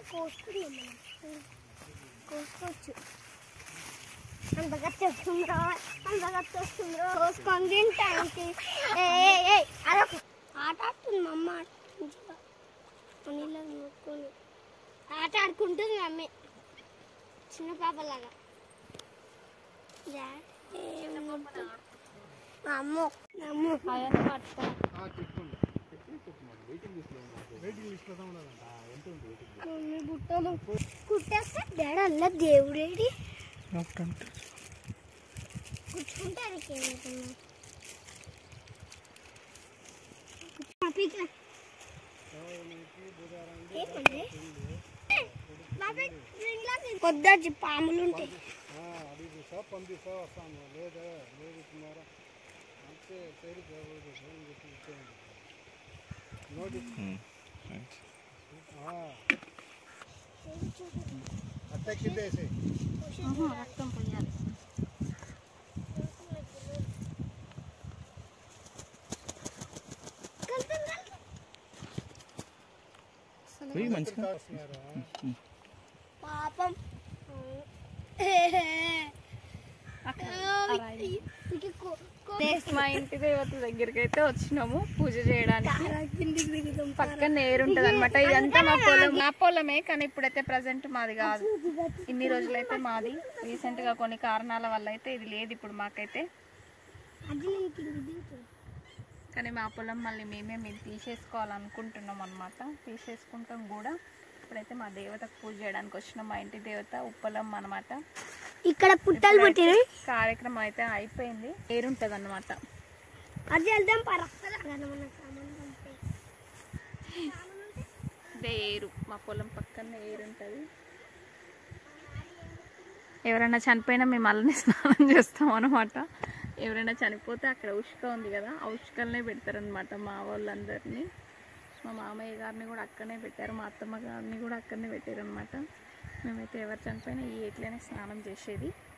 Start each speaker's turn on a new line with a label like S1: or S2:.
S1: కోసుకుందాం మనం కోసుకోవచ్చు అంతగా తెస్తుండ్రో అంతగా తెస్తుండ్రో కోసుకొని తింటానికి అదొక ఆట ఆడుతుంది మా అమ్మ మంచిగా నీళ్ళ మొక్కుని ఆట ఆడుకుంటుంది మమ్మీ చిన్న పాపలాగా డాడీ ఏం ముట్టు. మా అమ్మ మా అమ్మ
S2: అవన్నీ పట్టుకో
S1: మమ్మీ బుట్టలు కుట్టేస్తే డాడీ అల్ల దేవుడేడి కుట్టుకుంటే అది ఏమవుతుంది కొద్ది పాములు ఉంటాయి
S3: అది చూసా పంపిస్తా వస్తాను లేదా లేదు ఇస్తున్నారు అంతే సైడ్ నోటి అట్ట కింద వేసి
S2: రక్తం పోయాలి
S3: వస్తున్నారు
S1: పాపం
S2: మా ఇంటి దేవత దగ్గరికి అయితే వచ్చినాము పూజ చేయడానికి పక్కన నేరు ఉంటది అనమాట ఇదంతా మా పొలం మా పొలమే కానీ ఇప్పుడైతే ప్రజెంట్ మాది కాదు ఇన్ని రోజులైతే మాది రీసెంట్ గా కొన్ని కారణాల వల్ల అయితే ఇది లేదు ఇప్పుడు మాకైతే కానీ మా పొలం మళ్ళీ మేమే మీరు తీసేసుకోవాలనుకుంటున్నాం అనమాట తీసేసుకుంటాం కూడా ఇప్పుడైతే మా దేవతకు పూజ చేయడానికి వచ్చినాం మా ఇంటి దేవత ఉప్పలం అనమాట
S1: ఇక్కడ పుట్టలు పుట్టినాయి
S2: కార్యక్రమం అయితే అయిపోయింది ఏరుంటది అనమాట
S1: అది వెళ్దాం పరక్కలాగా మన సామాన్
S2: ఇదే ఏరు మా పొలం పక్కన ఏరు ఉంటుంది ఎవరైనా చనిపోయినా మేము అలానే స్నానం చేస్తాం అనమాట ఎవరైనా చనిపోతే అక్కడ ఉష్క ఉంది కదా ఆ ఉష్కలనే పెడతారనమాట మా వాళ్ళందరినీ మా మామయ్య గారిని కూడా అక్కడనే పెట్టారు మా అత్తమ్మ గారిని కూడా అక్కడనే పెట్టారు అనమాట మేమైతే ఎవరు చనిపోయినా ఈ ఏట్లోనే స్నానం చేసేది